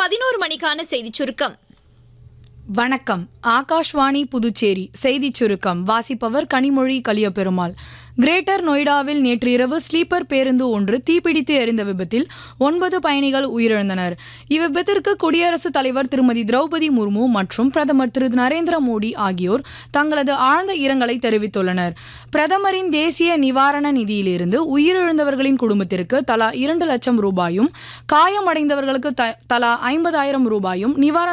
பதினோரு மணிக்கான செய்திச் சுருக்கம் வணக்கம் ஆகாஷ்வாணி புதுச்சேரி செய்திச் சுருக்கம் வாசிப்பவர் கனிமொழி கலியபெருமாள் கிரேட்டர் நொய்டாவில் நேற்று இரவு ஸ்லீப்பர் பேருந்து ஒன்று தீப்பிடித்து எரிந்த விபத்தில் ஒன்பது பயணிகள் உயிரிழந்தனர் இவ்விபத்திற்கு குடியரசுத் தலைவர் திருமதி திரௌபதி முர்மு மற்றும் பிரதமர் திரு நரேந்திர மோடி ஆகியோர் தங்களது ஆழ்ந்த இரங்கலை தெரிவித்துள்ளனர் பிரதமரின் தேசிய நிவாரண நிதியிலிருந்து உயிரிழந்தவர்களின் குடும்பத்திற்கு தலா இரண்டு லட்சம் ரூபாயும் காயமடைந்தவர்களுக்கு த- தலா ஐம்பதாயிரம் ரூபாயும் நிவாரண